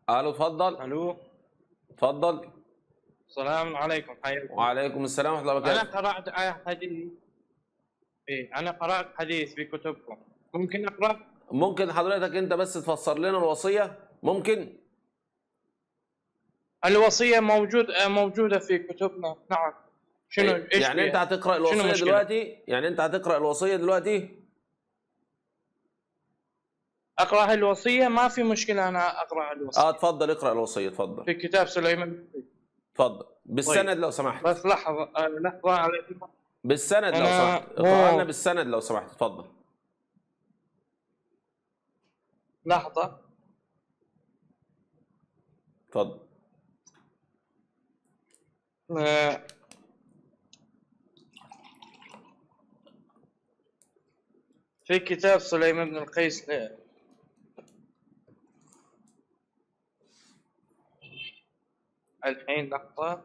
الو اتفضل الو اتفضل السلام عليكم حياكم وعليكم السلام ورحمه الله انا وبركاته قرات آية حديث ايه انا قرات حديث في كتبكم ممكن اقرا ممكن حضرتك انت بس تفسر لنا الوصيه ممكن الوصيه موجود آه، موجوده في كتبنا نعم شنو إيه، ايش يعني انت فيها؟ هتقرا الوصيه مشكلة؟ دلوقتي يعني انت هتقرا الوصيه دلوقتي اقرا الوصيه ما في مشكله انا اقرا الوصيه اه اتفضل اقرا الوصيه اتفضل في كتاب سليمان اتفضل بالسند طيب. لو سمحت بس لحظه آه، لحظه عليكم بالسند لو أنا- سمحت اقرا لنا أوه. بالسند لو سمحت اتفضل لحظه اتفضل آه، في كتاب سليمان بن القيس آه، الحين لحظة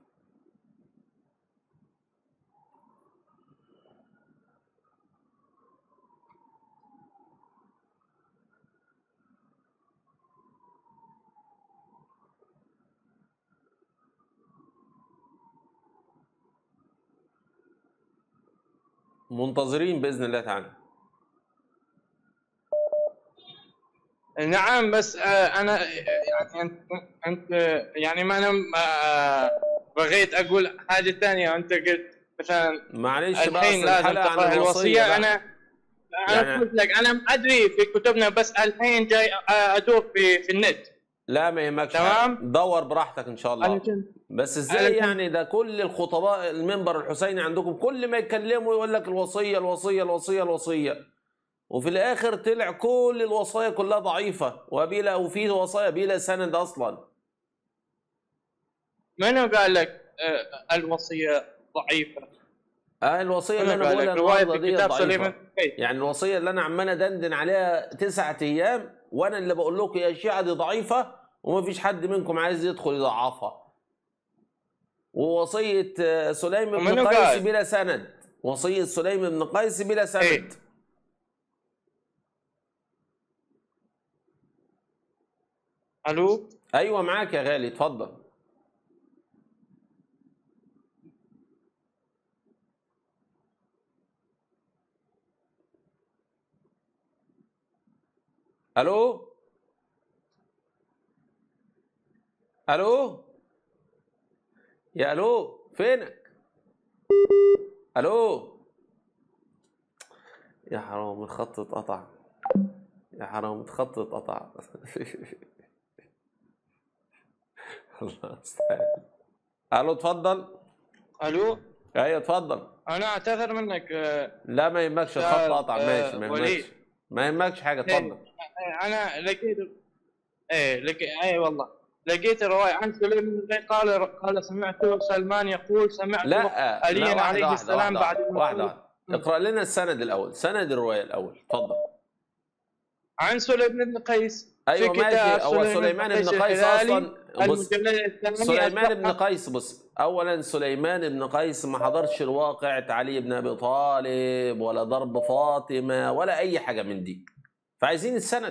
منتظرين باذن الله تعالى نعم بس آه، انا آه، يعني انت انت آه، يعني ما انا آه، بغيت اقول حاجه ثانيه انت قلت مثلا معلش بقى الحين أصل لازم الحلقه عن تقرا الوصيه الوصيه بقى. انا يعني- انا قلت لك انا ما ادري في كتبنا بس الحين جاي آه، ادور في في النت لا ما يهمكش تمام. حاجة. دور براحتك ان شاء الله انا كنت بس أنا ازاي كنت- يعني ده كل الخطباء المنبر الحسيني عندكم كل ما يتكلموا يقول لك الوصيه الوصيه الوصيه الوصيه وفي الاخر طلع كل الوصايا كلها ضعيفه وبلا وفي وصايا بلا سند اصلا منو قال لك آه، الوصيه ضعيفه؟ اه الوصيه اللي منو انا قال لك بقولها روايه النهارده في دي كتاب ضعيفه سليمان القيس يعني الوصيه اللي انا عمال ادندن عليها تسعة ايام وانا اللي بقول لكم يا شيعه دي ضعيفه ومفيش حد منكم عايز يدخل يضعفها ووصيه آه، سليم بن ومنو قيس قال؟ بلا سند وصيه سليم بن قيس بلا سند إيه. الو ايوه معاك يا غالي اتفضل الو الو يا الو فينك الو يا حرام الخط اتقطع يا حرام الخط اتقطع الله المستعان الو اتفضل الو ايوه اتفضل انا اعتذر منك آه، لا ما يهمكش أستاذ، الخط قطع آه، ماشي ما وليد. يهمكش ما يهمكش حاجه اتفضل آه، انا لقيت ايه لقيت اي والله لقيت روايه عن سليم بن القيس قال قال سمعت سلمان يقول سمعت لا لا علي واحدة عليه واحدة السلام واحدة بعد واحدة, ما واحدة, قال- واحدة. اقرا لنا السند الاول سند الروايه الاول اتفضل عن سليم بن قيس ايوه في ماشي كتاب هو سليمان بن قيس الهلالي اصلا بص المجلد الثاني سليمان بن الصفحة- قيس بص اولا سليمان بن قيس ما حضرش الواقعة علي بن ابي طالب ولا ضرب فاطمه ولا اي حاجه من دي فعايزين السند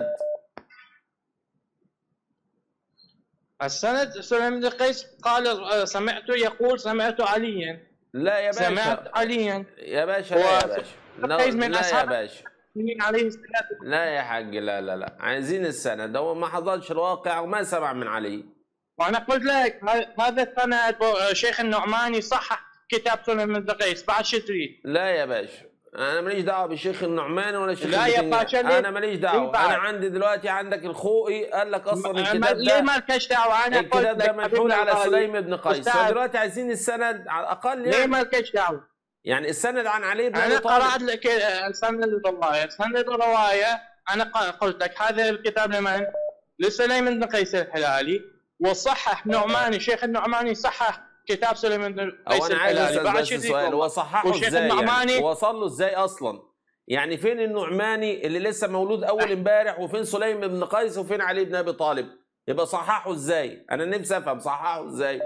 السند سليم بن قيس قال آه، سمعت يقول سمعت عليا لا يا باشا سمعت عليا يا باشا لا يا هو باشا لا, قيس من لا يا أصحاب- باشا عليه السلام لا يا حاج لا لا لا عايزين السند هو ما حضرش الواقع وما سمع من علي وانا قلت لك ه- هذا السند آه، شيخ النعماني صحح كتاب سليم بن قيس بعد شو تريد؟ لا يا باشا انا ماليش دعوه بالشيخ النعمان ولا الشيخ لا يا البتنجان. باشا، ليه- انا ماليش ليه دعوه بعد؟ انا عندي دلوقتي عندك الخوئي قال لك اصلا ما- الكتاب ليه ده مالكش دعوه انا قلت الكتاب لك ده محمول حبيبنا على الغالي، سليم بن قيس أستاذ. فدلوقتي عايزين السند على الاقل ليه يعني مالكش دعوه؟ يعني السند عن علي بن انا ابي طالب قرات لك آه، سند الروايه سند الروايه انا ق- قلت لك هذا الكتاب لمن؟ لسليم بن قيس الهلالي وصحح نعماني شيخ النعماني صحح كتاب سليم بن او قيس انا عايز الهلالي اسال بعد بس شو تريد سؤال هو والله؟ صححه والشيخ ازاي النعماني- يعني وصل له ازاي اصلا يعني فين النعماني اللي لسه مولود اول امبارح وفين سليم بن قيس وفين علي بن ابي طالب يبقى صححه ازاي انا نفسي افهم صححه ازاي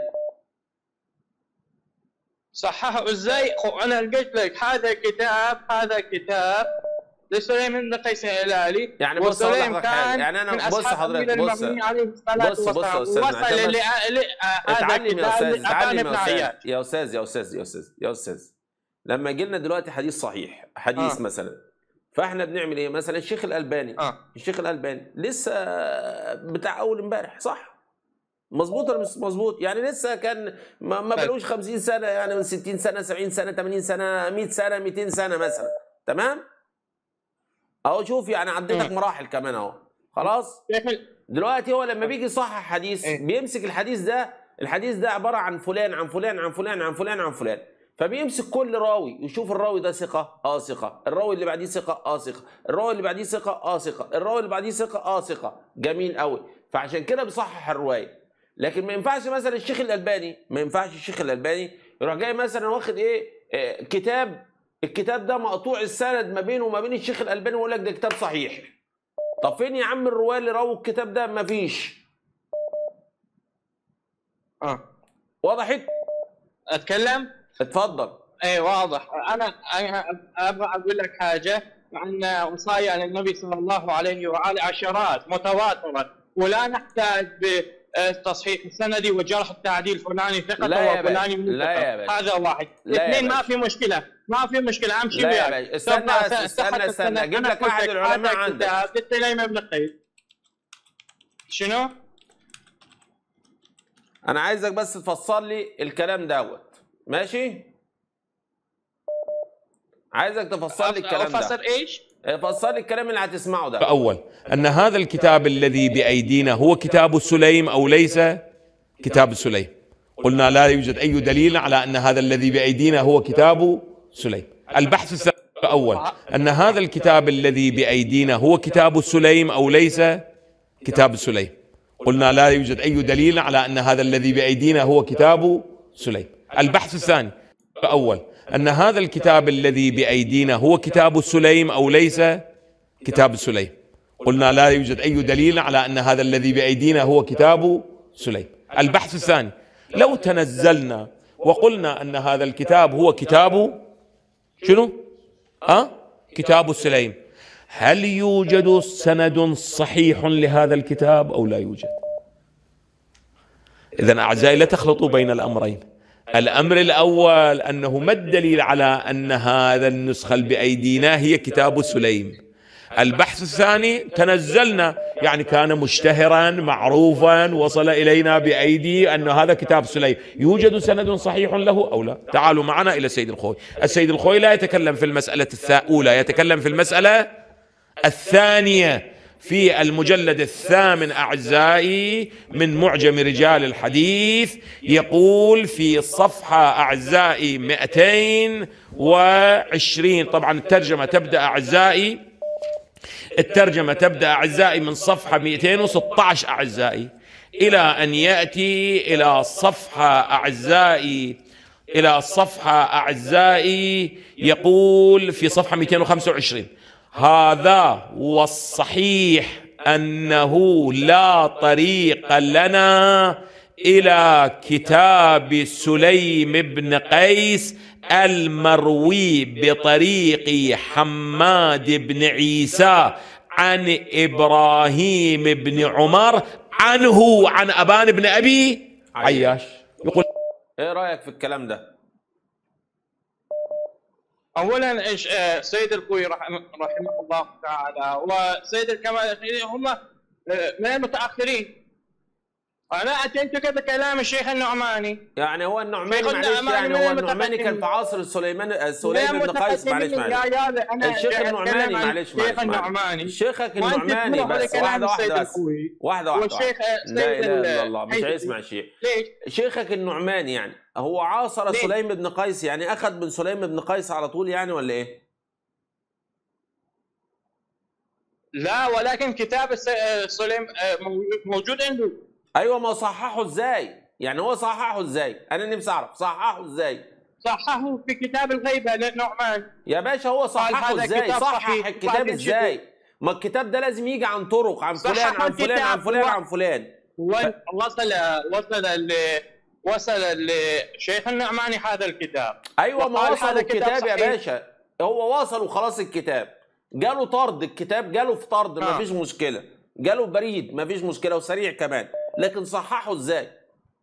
صححه ازاي؟ انا قلت لك هذا كتاب هذا كتاب لسليمان بن قيس الهلالي يعني بص أقول وسليم لك حاجة. كان يعني أنا- من بص أصحاب حضرتك، أمير بص. المؤمنين عليه الصلاة بص- بص يا والسلام. أستاذنا، وصل عشان ل- بس- ل- هذا اتعلم يا الكتاب استاذ لأبان اتعلم بن يا استاذ عياش يا استاذ يا استاذ يا استاذ يا استاذ لما يجي لنا دلوقتي حديث صحيح حديث آه. مثلا فاحنا بنعمل ايه مثلا الشيخ الالباني اه الشيخ الالباني لسه بتاع اول امبارح صح مظبوط ولا مش مظبوط يعني لسه كان ما, ما طيب. بقالوش 50 سنه يعني من 60 سنه 70 سنه 80 سنه 100 سنه 200 سنه مثلا تمام اهو شوف يعني عديتك مم. مراحل كمان اهو خلاص شيخ ال- دلوقتي هو لما بيجي يصحح حديث إيه. بيمسك الحديث ده الحديث ده عباره عن فلان عن فلان عن فلان عن فلان عن فلان فبيمسك كل راوي يشوف الراوي ده ثقه اه ثقه الراوي اللي بعديه ثقه اه ثقه الراوي اللي بعديه ثقه اه ثقه الراوي اللي بعديه ثقه اه ثقه جميل قوي فعشان كده بيصحح الروايه لكن ما ينفعش مثلا الشيخ الالباني ما ينفعش الشيخ الالباني يروح جاي مثلا واخد ايه آه، كتاب الكتاب ده مقطوع السند ما بينه وما بين الشيخ الالباني ويقول لك ده كتاب صحيح طب فين يا عم الرواه اللي رووا الكتاب ده مفيش اه وضحت اتكلم اتفضل اي واضح انا انا ابغى اقول لك حاجه عن وصايا للنبي صلى الله عليه وعلى عشرات متواتره ولا نحتاج بتصحيح السندي وجرح التعديل فلاني ثقه لا يا وفلاني باشا. من لا يا ثقه باشا. هذا واحد لا يا اثنين ما باشا. في مشكله ما في مشكله امشي لا يا وياك باشا. استنى ثم بس، استنى، صحة استنى. السند. أجيب أنا لك قلت أحد العلماء هذا عندك. كتاب للتيمم بن القيس شنو؟ انا عايزك بس تفسر لي الكلام دوت ماشي عايزك تفسر لي الكلام افسر ده ايش؟ فسر لي الكلام اللي هتسمعه ده أول أن هذا الكتاب الذي بأيدينا هو كتاب سليم أو ليس كتاب سليم قلنا لا يوجد أي دليل على أن هذا الذي بأيدينا هو كتاب سليم البحث الثاني الأول أن هذا الكتاب الذي بأيدينا هو كتاب سليم أو ليس كتاب سليم قلنا لا يوجد أي دليل على أن هذا الذي بأيدينا هو كتاب سليم البحث الثاني الأول أن هذا الكتاب الذي بأيدينا هو كتاب سليم أو ليس كتاب سليم قلنا لا يوجد أي دليل على أن هذا الذي بأيدينا هو كتاب سليم البحث الثاني لو تنزلنا وقلنا أن هذا الكتاب هو كتاب شنو؟ أه؟ كتاب سليم هل يوجد سند صحيح لهذا الكتاب أو لا يوجد؟ إذا أعزائي لا تخلطوا بين الأمرين الأمر الأول أنه ما الدليل على أن هذا النسخة اللي بأيدينا هي كتاب سليم البحث الثاني تنزلنا يعني كان مشتهرا معروفا وصل إلينا بأيدي أن هذا كتاب سليم يوجد سند صحيح له أو لا تعالوا معنا إلى السيد الخوي السيد الخوي لا يتكلم في المسألة الأولى يتكلم في المسألة الثانية في المجلد الثامن أعزائي من معجم رجال الحديث يقول في صفحة أعزائي 220 طبعا الترجمة تبدأ أعزائي الترجمة تبدأ أعزائي من صفحة 216 أعزائي إلى أن يأتي إلى صفحة أعزائي إلى الصفحة أعزائي يقول في صفحة 225 هذا والصحيح أنه لا طريق لنا إلى كتاب سليم بن قيس المروي بطريق حماد بن عيسى عن إبراهيم بن عمر عنه عن أبان بن أبي عياش يقول ايه رايك في الكلام ده اولا ايش آه، سيد الكوي رحمه, رحمه الله تعالى وسيد الكمال الخيري هم آه، من المتاخرين انا اتيت كذا كلام الشيخ النعماني يعني هو النعماني شيخ معلش النعماني يعني من هو النعماني كان المتقدمين. في عصر سليمان سليم من بن قيس معلش المتقدمين. معلش يا يا انا الشيخ جاي النعماني أتكلم عن معلش الشيخ معلش النعماني شيخك وأنت النعماني تروح بس لكلام واحده السيد واحده بس الكوي. واحده واحده والشيخ واحدة. سيد لا اله الا ال- الله مش حيدري. هيسمع شيء ليش؟ شيخك النعماني يعني هو عاصر ليه؟ سليم بن قيس يعني اخذ من سليم بن قيس على طول يعني ولا ايه؟ لا ولكن كتاب الس- آه، سليم آه، موجود- موجود عنده ايوه ما صححه ازاي؟ يعني هو صححه ازاي؟ انا نفسي اعرف صححه ازاي؟ صححه في كتاب الغيبه للنعمان يا باشا هو صححه هذا ازاي؟ كتاب صحح صحيح. الكتاب وبعدين ازاي؟ ما الكتاب ده لازم يجي عن طرق عن فلان صححه عن فلان عن الكتاب. فلان هو- عن فلان وصل وصل ل وصل لشيخ النعماني هذا الكتاب ايوه ما وقال وصلوا هذا كتاب الكتاب يا صحيح. باشا هو وصل وخلاص الكتاب جاله طرد الكتاب جاله في طرد آه. مفيش مشكله جاله بريد مفيش مشكله وسريع كمان لكن صححه ازاي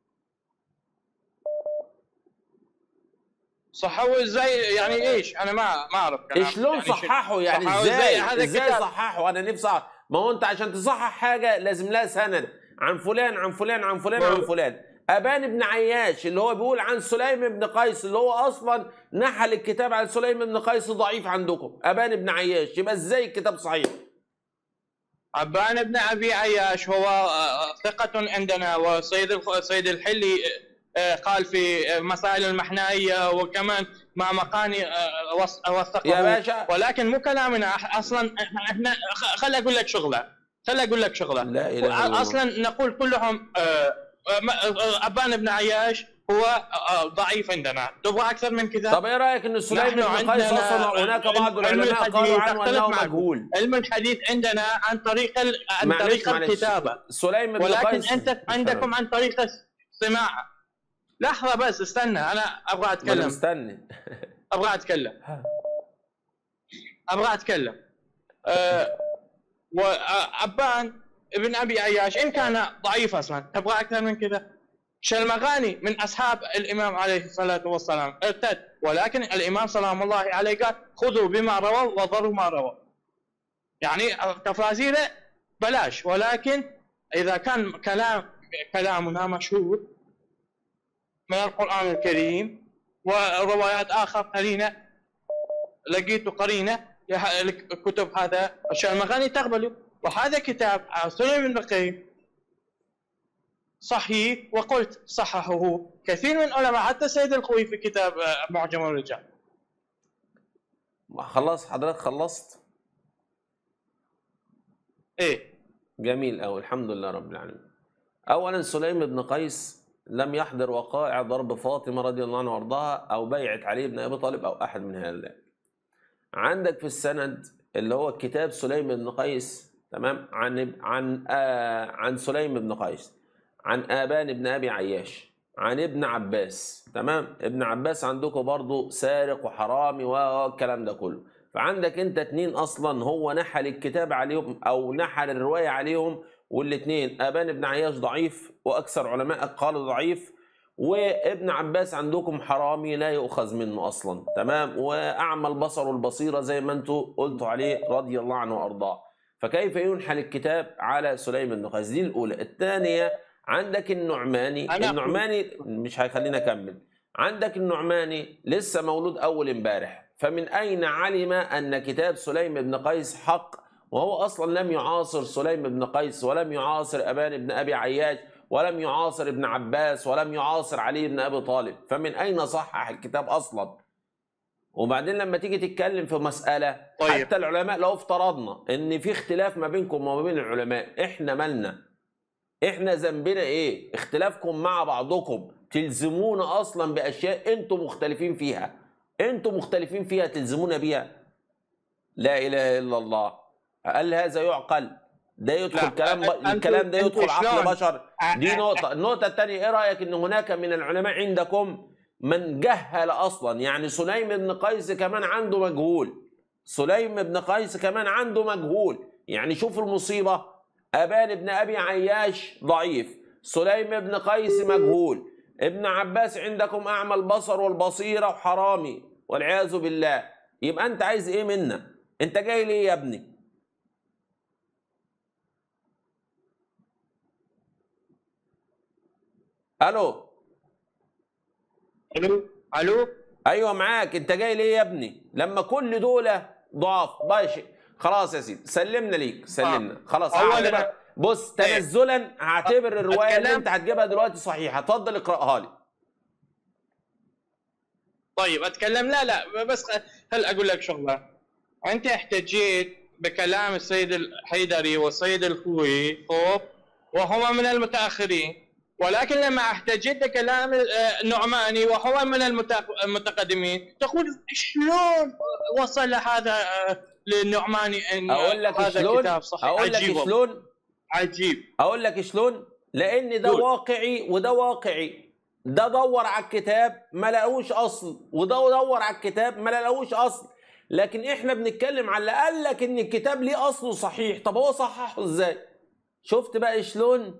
صحوا ازاي يعني ايش انا ما ما اعرف كلام. شلون يعني شو- صححه يعني صححوا ازاي هذا ازاي كتاب. صححه انا نفسي أعرف. ما هو انت عشان تصحح حاجه لازم لها سند عن فلان عن فلان عن فلان عن فلان ابان بن عياش اللي هو بيقول عن سليم بن قيس اللي هو اصلا نحل الكتاب عن سليم بن قيس ضعيف عندكم ابان بن عياش يبقى ازاي الكتاب صحيح عبان بن ابي عياش هو آه، ثقة عندنا وسيد الخ- سيد الحلي آه، قال في آه، مسائل المحنائية وكمان مع مقاني آه، وث- وثقه يا باشا. ولكن مو كلامنا أح- اصلا إحنا- احنا خ- خل اقول لك شغله خل اقول لك شغله لا إله إلا الله. اصلا نقول كلهم آه، آه، ما- آه، عبان بن عياش هو آه، ضعيف عندنا تبغى اكثر من كذا طب ايه رايك ان سليم نحن بن قيس عندنا اصلا هناك بعض علم العلماء الحديث قالوا عنه أختلف انه معكم. مجهول علم الحديث عندنا عن طريق ال... عن معلش طريق معلش الكتابه سليم بن ولكن قيس انت عندكم عن طريق السماع لحظه بس استنى انا ابغى ما انا اتكلم مستني ابغى اتكلم ابغى اتكلم أه وعبان ابن ابي عياش ان كان ضعيف اصلا تبغى اكثر من كذا شلمغاني من اصحاب الامام عليه الصلاه والسلام ارتد ولكن الامام سلام الله عليه قال خذوا بما رووا وضروا ما رووا يعني تفاسيره بلاش ولكن اذا كان كلام كلامنا مشهور من القران الكريم وروايات اخر قرينه لقيت قرينه لح- الكتب هذا الشلمغاني تقبله وهذا كتاب عن سليم بن القيم صحيح وقلت صححه كثير من العلماء حتى سيد الخوي في كتاب آه، معجم الرجال خلاص حضرتك خلصت ايه جميل أوي الحمد لله رب العالمين أولا سليم بن قيس لم يحضر وقائع ضرب فاطمة رضي الله عنها وارضاها أو بيعة علي بن أبي طالب أو أحد من هؤلاء عندك في السند اللي هو كتاب سليم بن قيس تمام عن عن آه عن سليم بن قيس عن آبان بن أبي عياش عن ابن عباس تمام ابن عباس عندكم برضو سارق وحرامي والكلام ده كله فعندك انت اتنين اصلا هو نحل الكتاب عليهم او نحل الروايه عليهم والاتنين ابان بن عياش ضعيف واكثر علماء قالوا ضعيف وابن عباس عندكم حرامي لا يؤخذ منه اصلا تمام واعمى البصر والبصيره زي ما انتم قلتوا عليه رضي الله عنه وارضاه فكيف ينحل الكتاب على سليم بن قيس دي الاولى الثانيه عندك النعماني أنا- النعماني مش هيخليني اكمل عندك النعماني لسه مولود اول امبارح فمن اين علم ان كتاب سليم بن قيس حق وهو اصلا لم يعاصر سليم بن قيس ولم يعاصر ابان بن ابي عياش ولم يعاصر ابن عباس ولم يعاصر علي بن ابي طالب فمن اين صحح الكتاب اصلا وبعدين لما تيجي تتكلم في مساله طيب. حتى العلماء لو افترضنا ان في اختلاف ما بينكم وما بين العلماء احنا مالنا احنا ذنبنا ايه اختلافكم مع بعضكم تلزمونا اصلا باشياء انتم مختلفين فيها انتم مختلفين فيها تلزمونا بيها لا اله الا الله هل هذا يعقل ده يدخل لا، كلام أ- أنتوا- الكلام ده أنتوا يدخل عقل شلون؟ بشر دي نقطة النقطة الثانية ايه رأيك ان هناك من العلماء عندكم من جهل اصلا يعني سليم بن قيس كمان عنده مجهول سليم بن قيس كمان عنده مجهول يعني شوف المصيبة أبان بن أبي عياش ضعيف سليم بن قيس مجهول ابن عباس عندكم أعمى البصر والبصيرة وحرامي والعياذ بالله يبقى أنت عايز إيه منا أنت جاي ليه يا ابني ألو الو الو ايوه معاك انت جاي ليه يا ابني لما كل دول ضعاف ماشي خلاص يا سيدي سلمنا ليك سلمنا خلاص أولاً- هعتبر بص تنزلا هعتبر الروايه اللي أتكلم؟ انت هتجيبها دلوقتي صحيحه اتفضل اقراها لي طيب اتكلم لا لا بس خ- هل اقول لك شغله انت احتجيت بكلام السيد الحيدري والسيد الخوي خوف وهما من المتاخرين ولكن لما احتجيت بكلام آه، النعماني وهو من المتق- المتقدمين تقول شلون وصل هذا آه، للنعماني ان اقول لك هذا شلون كتاب صحيح اقول لك عجيب والله. شلون عجيب اقول لك شلون لان ده قول. واقعي وده واقعي ده دور على الكتاب ما لقوش اصل وده دور على الكتاب ما لقوش اصل لكن احنا بنتكلم على اللي قال لك ان الكتاب ليه اصله صحيح طب هو صححه ازاي شفت بقى شلون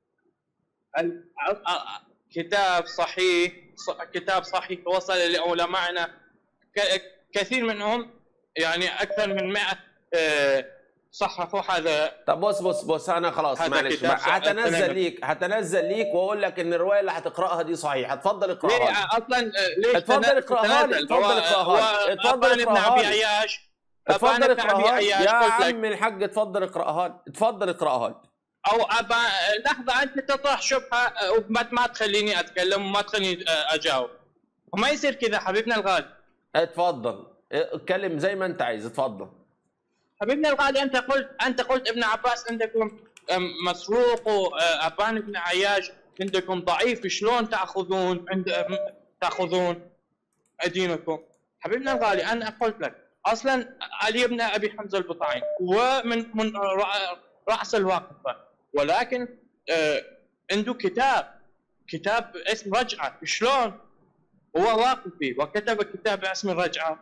ال- ع- ع- كتاب صحيح ص- كتاب صحيح وصل لعلمائنا ك- كثير منهم يعني اكثر من 100 آه، صححوا هذا طب بص بص بص انا خلاص هذا معلش كتاب صح- هتنزل تمام. ليك هتنزل ليك واقول لك ان الروايه اللي هتقراها دي صحيحه اتفضل ليه اقراها لي. اصلا آه، ليش اتفضل تنزل- اقراها لي، تنزل؟ اتفضل هو- اقراها لي، هو اتفضل أبان ابن اقراها ابي لي. عياش أبان اتفضل ابن ابي اقراها لي. عياش يا قلت لك عم الحاج اتفضل اقراها لي. اتفضل اقراها لي. او أبا لحظه انت تطرح شبهه آه، وما ما تخليني اتكلم وما تخليني آه، اجاوب وما يصير كذا حبيبنا الغالي اتفضل اتكلم زي ما انت عايز اتفضل حبيبنا الغالي انت قلت انت قلت ابن عباس عندكم أم، مسروق وابان بن عياش عندكم ضعيف شلون تاخذون عند أم، تاخذون دينكم حبيبنا الغالي انا قلت لك اصلا علي بن ابي حمزه البطاعين ومن من رأ- راس الواقفه ولكن آه، عنده كتاب كتاب اسم رجعه شلون هو واقفي وكتب كتاب اسم الرجعه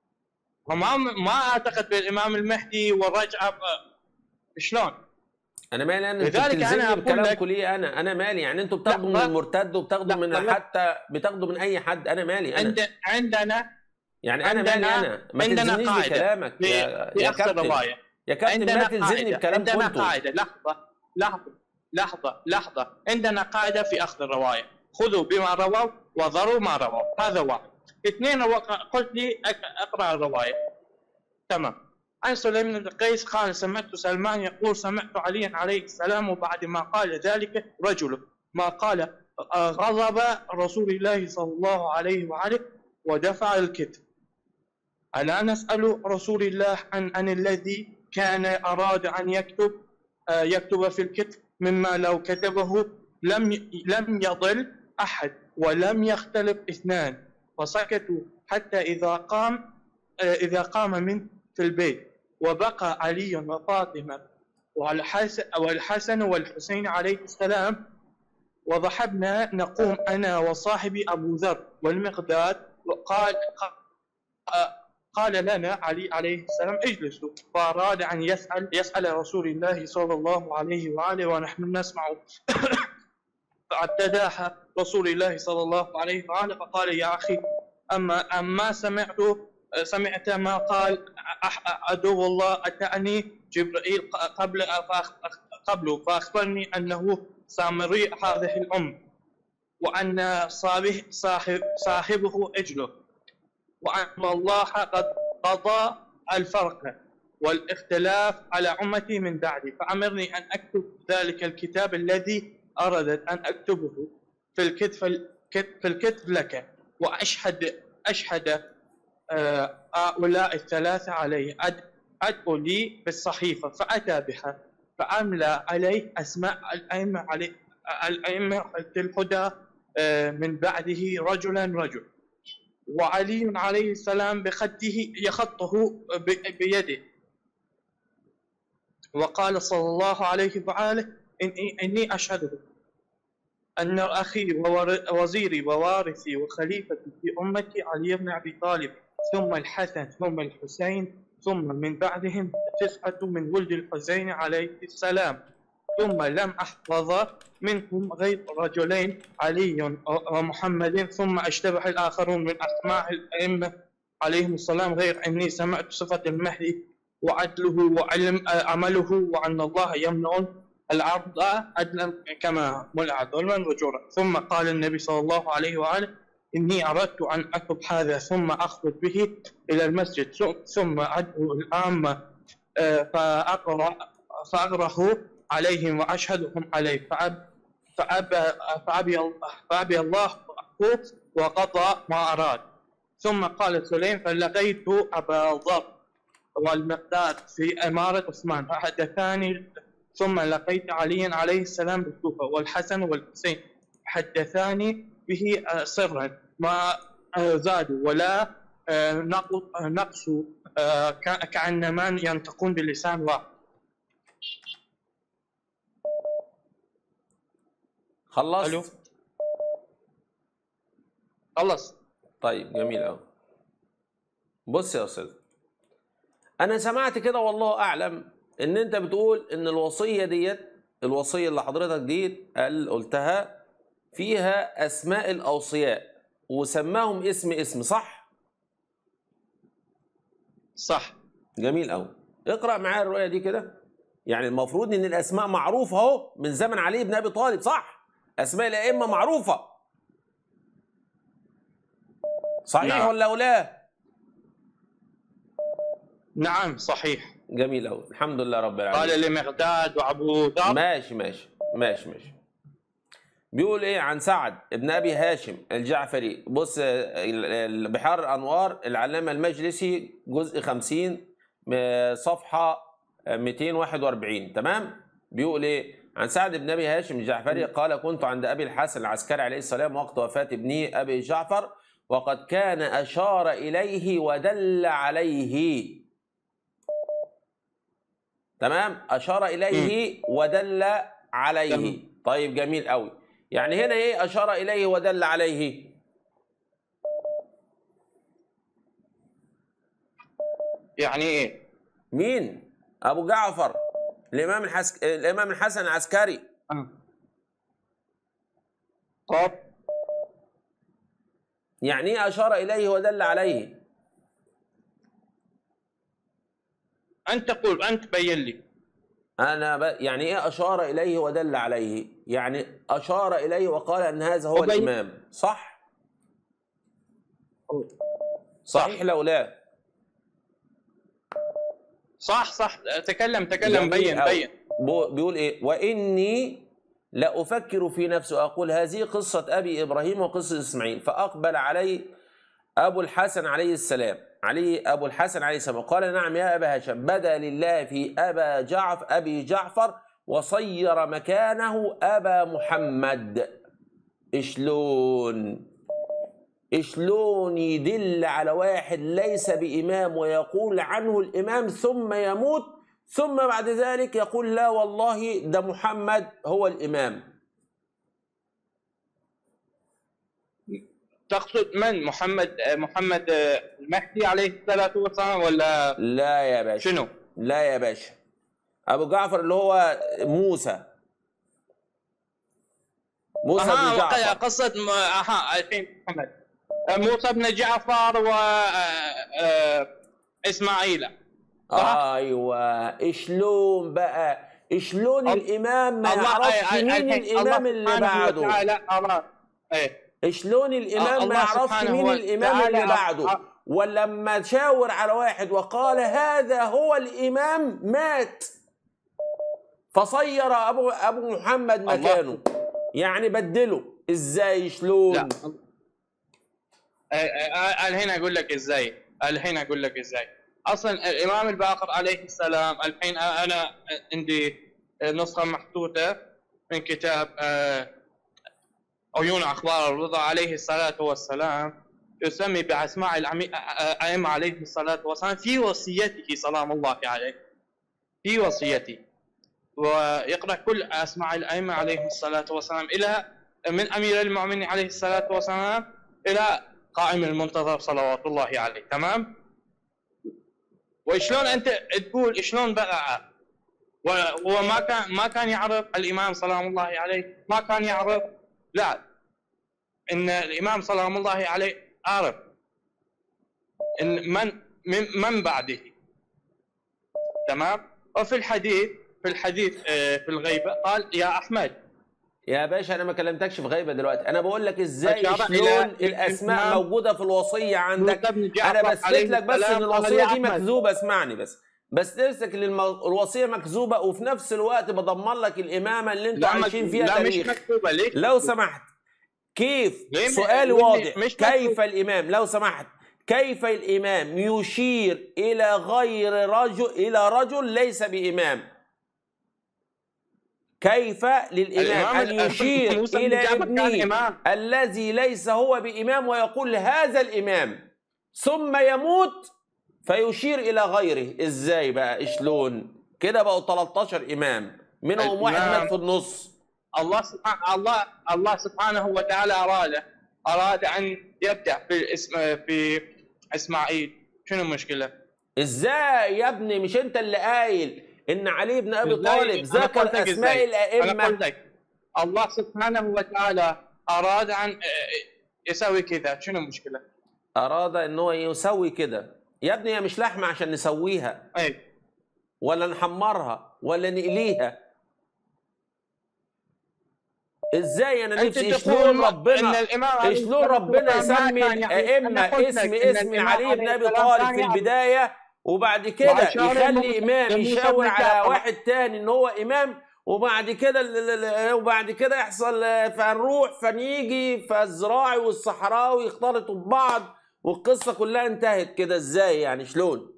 وما ما اعتقد بالامام المهدي والرجعه آه، شلون؟ انا مالي انا انتوا لذلك أنا بتلزمني أقول بكلامكم لك- ليه انا انا مالي يعني انتوا بتاخدوا من لا، المرتد وبتاخدوا لا، من لا. حتى بتاخدوا من اي حد انا مالي انا عند عندنا يعني انا عندنا- مالي انا ما عندنا تلزمنيش قاعدة بكلامك في يا في يا اخذ كابتن الروايه يا كابتن ما عندنا تلزمني قاعده بكلامكم عندنا انتوا قاعده لحظه لحظه لحظه لحظه عندنا قاعده في اخذ الروايه خذوا بما رووا وذروا ما رووا هذا واحد اثنين رو- قلت لي أك- اقرا الروايه تمام عن سليمان بن قيس قال سمعت سلمان يقول سمعت عليا عليه السلام وبعد ما قال ذلك رجل ما قال آه، غضب رسول الله صلى الله عليه وآله ودفع الكتف ألا نسأل رسول الله عن عن الذي كان أراد أن يكتب آه، يكتب في الكتب مما لو كتبه لم ي- لم يضل أحد ولم يختلف اثنان فسكتوا حتى إذا قام آه، إذا قام من في البيت وبقى علي وفاطمة والحسن والحسن والحسين عليه السلام وضحبنا نقوم أنا وصاحبي أبو ذر والمقداد وقال قال لنا علي عليه السلام اجلسوا فأراد أن يسأل يسأل رسول الله صلى الله عليه وآله ونحن نسمع فاعتداها رسول الله صلى الله عليه وآله فقال يا أخي أما أما سمعت سمعت ما قال أح- عدو الله أتاني جبريل قبل فأخ- قبله فأخبرني أنه سامري هذه الأم وأن صاحبه صاحب صاحبه أجله وأن الله قد قضى الفرق والاختلاف على أمتي من بعدي فأمرني أن أكتب ذلك الكتاب الذي أردت أن أكتبه في الكتف في الكتب لك وأشهد أشهد آه، هؤلاء الثلاثة عليه أد أدعو لي بالصحيفة فأتى بها فأملى عليه أسماء الأئمة عليه الأئمة الهدى آه، من بعده رجلا رجل وعلي عليه السلام بخده يخطه ب- بيده وقال صلى الله عليه وآله إني, إني أشهد أن أخي وور- ووزيري ووارثي وخليفتي في أمتي علي بن أبي طالب ثم الحسن ثم الحسين ثم من بعدهم تسعة من ولد الحسين عليه السلام ثم لم أحفظ منهم غير رجلين علي ومحمد ثم اشتبه الآخرون من أسماء الأئمة عليهم السلام غير أني سمعت صفة المهدي وعدله وعلم عمله وأن الله يمنع العرض عدلا كما منع ظلما وجورا ثم قال النبي صلى الله عليه وآله إني أردت أن أكتب هذا ثم أخرج به إلى المسجد ثم أدعو العامة آه، فأقرأ فأقرأه عليهم وأشهدهم عليه فأب فأبى فأبي فأبي الله وقضى ما أراد ثم قال سليم فلقيت أبا ذر والمقداد في إمارة عثمان فحدثاني ثم لقيت عليا عليه السلام بالكوفة والحسن والحسين حدثاني به آه، سرا ما آه، زادوا ولا آه، نقص- آه، نقصوا آه، كا- كأنما ينطقون بلسان واحد خلصت ألو. خلص طيب جميل قوي بص يا استاذ انا سمعت كده والله اعلم ان انت بتقول ان الوصيه ديت الوصيه اللي حضرتك دي قال قلتها فيها اسماء الاوصياء وسماهم اسم اسم صح صح جميل قوي اقرا معايا الرؤيه دي كده يعني المفروض ان الاسماء معروفه اهو من زمن علي بن ابي طالب صح اسماء الائمه معروفه صحيح نعم. ولا لا نعم صحيح جميل قوي الحمد لله رب العالمين قال لمقداد وابو ذر ماشي ماشي ماشي ماشي بيقول ايه عن سعد ابن ابي هاشم الجعفري بص آه، ال- ال- بحار الانوار العلامه المجلسي جزء 50 م- صفحه آه، 241 تمام بيقول ايه عن سعد بن ابي هاشم الجعفري قال كنت عند ابي الحسن العسكري عليه السلام وقت وفاه ابنه ابي جعفر وقد كان اشار اليه ودل عليه تمام اشار اليه ودل عليه تمام. طيب جميل قوي يعني هنا ايه اشار اليه ودل عليه يعني ايه؟ مين ابو جعفر الامام الحسك... الامام الحسن العسكري آه. طب يعني ايه اشار اليه ودل عليه انت قول انت بين لي انا ب... يعني ايه اشار اليه ودل عليه يعني اشار اليه وقال ان هذا هو وبين- الامام صح صحيح لو لا صح صح تكلم تكلم جميل بين أوي. بين بو- بيقول ايه واني لافكر في نفسي واقول هذه قصه ابي ابراهيم وقصه اسماعيل فاقبل علي ابو الحسن عليه السلام علي ابو الحسن عليه السلام قال نعم يا ابا هشام بدا لله في ابا جعفر ابي جعفر وصير مكانه ابا محمد شلون شلون يدل على واحد ليس بإمام ويقول عنه الإمام ثم يموت ثم بعد ذلك يقول لا والله ده محمد هو الإمام تقصد من محمد محمد المهدي عليه الصلاه والسلام ولا لا يا باشا شنو؟ لا يا باشا أبو جعفر اللي هو موسى موسى بن اها جعفر قصه م- اها الحين محمد موسى بن جعفر و آه، آه، اسماعيل صح؟ ايوه شلون بقى شلون ال- الامام ما الله- يعرفش آه، مين الحين الامام الله اللي سبحانه بعده وتعالى أراد. ايه شلون الامام ما الله يعرفش سبحانه مين الامام وتعالى اللي بعده أ- ولما شاور على واحد وقال هذا هو الامام مات فصير ابو ابو محمد الله. مكانه يعني بدله ازاي شلون لا آه، آه، الحين اقول لك ازاي الحين اقول لك ازاي اصلا الامام الباقر عليه السلام الحين انا عندي نسخه محطوطه من كتاب آه، عيون اخبار الرضا عليه الصلاه والسلام يسمي باسماء الأمي- الائمه عليه الصلاه والسلام في وصيته سلام الله عليه في وصيته ويقرا كل اسماء الائمه عليهم الصلاه والسلام الى من امير المؤمنين عليه الصلاه والسلام الى قائم المنتظر صلوات الله عليه تمام وشلون انت تقول شلون بقى و- وما كان ما كان يعرف الامام سلام الله عليه ما كان يعرف لا ان الامام سلام الله عليه عارف ان من من, من بعده تمام وفي الحديث في الحديث آه، في الغيبه قال يا احمد يا باشا انا ما كلمتكش في غيبه دلوقتي انا بقول لك ازاي أشار شلون إلى الاسماء الإمام موجوده في الوصيه عندك موسى بن جعفر انا بثبت عليه لك بس ان السلام قال الوصيه يا دي أحمد. مكذوبه اسمعني بس بس تمسك ان المو- الوصيه مكذوبه وفي نفس الوقت بضمن لك الامامه اللي انتوا لا عايشين مك- فيها لا مش تاريخ مكتوبه ليش لو سمحت كيف ليه م- سؤالي ليه واضح مش كيف مكتوب؟ الامام لو سمحت كيف الامام يشير الى غير رجل الى رجل ليس بامام كيف للامام ان الإمام يشير موسى بن الى جعفر كان ابنه إمام. الذي ليس هو بامام ويقول هذا الامام ثم يموت فيشير الى غيره ازاي بقى شلون كده بقوا 13 امام منهم واحد الإمام- مات في النص الله سبحانه الله الله سبحانه وتعالى اراد اراد ان يبدا في اسم في اسماعيل شنو المشكله؟ ازاي يا ابني مش انت اللي قايل ان علي بن ابي إزاي؟ طالب أنا ذكر قلت لك اسماء إزاي؟ انا الائمه قلت لك الله سبحانه وتعالى اراد ان يسوي كذا شنو المشكله؟ اراد ان هو يسوي كده يا ابني هي مش لحمه عشان نسويها اي ولا نحمرها ولا نقليها ازاي انا انت نفسي تقول شلون ما- ان ربنا الامام علي شلون الصلاة ربنا والسلام ما يسمي كان يعني- الائمه أنا قلت اسم لك إن اسم الإمام علي بن عليه ابي السلام طالب كان في يعرف- البدايه وبعد كده وأشار يخلي لموسى- امام لموسى يشاور بن على جعفر. واحد تاني ان هو امام وبعد كده ال- ال- ال- وبعد كده يحصل فنروح فنيجي فالزراعي والصحراوي يختلطوا ببعض والقصه كلها انتهت كده ازاي يعني شلون؟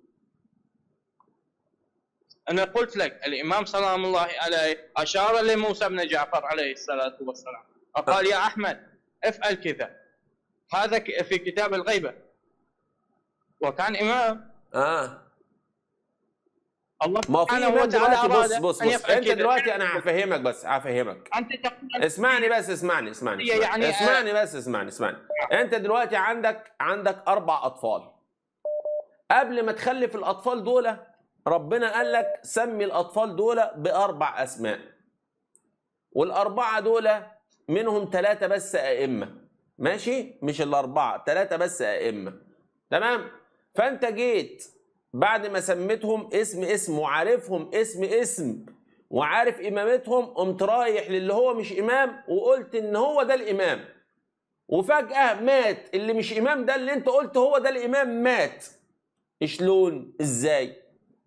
انا قلت لك الامام سلام الله عليه اشار لموسى بن جعفر عليه الصلاه والسلام فقال يا احمد افعل كذا هذا ك- في كتاب الغيبه وكان امام اه الله ما هو في سبحانه امام وتعالى دلوقتي أراد بص بص أن بص يفعل انت كذا. دلوقتي انا هفهمك بس هفهمك انت تقول اسمعني بس اسمعني اسمعني هي اسمعني, يعني- اسمعني بس اسمعني اسمعني انت دلوقتي عندك عندك اربع اطفال قبل ما تخلف الاطفال دول ربنا قال لك سمي الاطفال دول باربع اسماء والاربعه دول منهم ثلاثه بس ائمه ماشي مش الاربعه ثلاثه بس ائمه تمام فانت جيت بعد ما سميتهم اسم اسم وعارفهم اسم اسم وعارف امامتهم قمت رايح للي هو مش امام وقلت ان هو ده الامام وفجاه مات اللي مش امام ده اللي انت قلت هو ده الامام مات شلون ازاي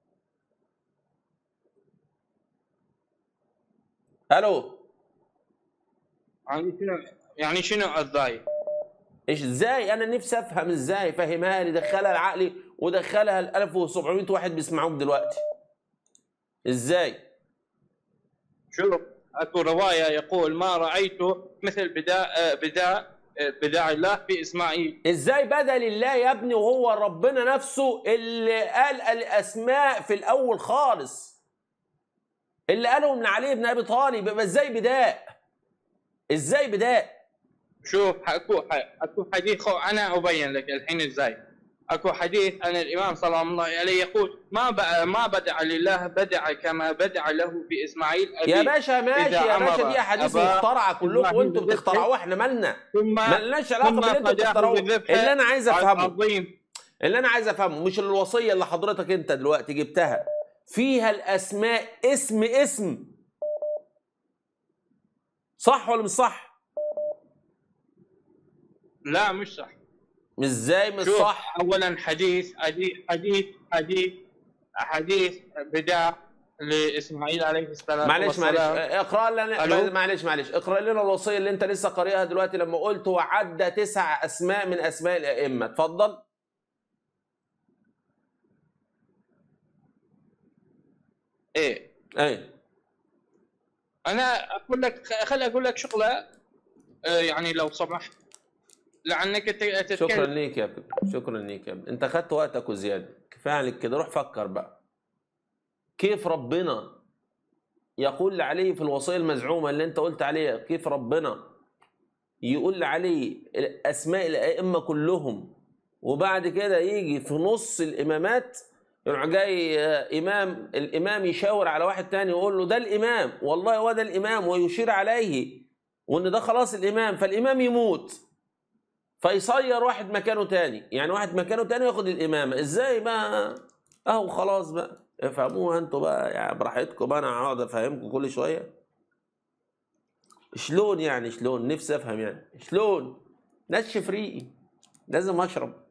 الو يعني شنو يعني شنو ازاي؟ ايش ازاي انا نفسي افهم ازاي فهمها لي دخلها لعقلي ودخلها ل 1700 واحد بيسمعوك دلوقتي ازاي شوف اكو روايه يقول ما رايت مثل بداء بداء بداع الله في اسماعيل ازاي بدل الله يا ابني وهو ربنا نفسه اللي قال الاسماء في الاول خالص اللي قالهم من علي بن ابي طالب يبقى ازاي بداء ازاي بداء شوف اكو اكو حديث خو انا ابين لك الحين ازاي اكو حديث ان الامام صلى الله عليه يقول ما ب- ما بدع لله بدع كما بدع له في اسماعيل يا أبي باشا ماشي إذا يا باشا أمر دي احاديث أبا مخترعه كلكم إبراهيم وانتم بالذبح بتخترعوها احنا مالنا ثم مالناش علاقه ثم باللي انتم فداه بتخترعوه بذبح اللي انا عايز افهمه عظيم اللي انا عايز افهمه مش الوصيه اللي حضرتك انت دلوقتي جبتها فيها الاسماء اسم اسم صح ولا مش صح لا مش صح مش ازاي مش شوف صح اولا حديث حديث حديث حديث حديث بداع لاسماعيل عليه السلام معلش معلش والسلام. اقرا لنا ألو؟ معلش معلش اقرا لنا الوصيه اللي انت لسه قارئها دلوقتي لما قلت وعدى تسع اسماء من اسماء الائمه اتفضل ايه ايه انا اقول لك خلي اقول لك شغله آه، يعني لو سمحت لانك ت- شكرا تتكلم ليك يا ابني شكرا ليك يا ابني انت خدت وقتك وزياده كفايه عليك كده روح فكر بقى كيف ربنا يقول لعلي في الوصيه المزعومه اللي انت قلت عليها كيف ربنا يقول لعلي اسماء الائمه كلهم وبعد كده يجي في نص الامامات يروح جاي آه، امام الامام يشاور على واحد تاني يقول له ده الامام والله هو ده الامام ويشير عليه وان ده خلاص الامام فالامام يموت فيصير واحد مكانه تاني يعني واحد مكانه تاني ياخد الامامه ازاي بقى اهو خلاص بقى افهموها انتوا بقى يعني براحتكم بقى انا هقعد افهمكم كل شويه شلون يعني شلون نفسي افهم يعني شلون نشف ريقي لازم اشرب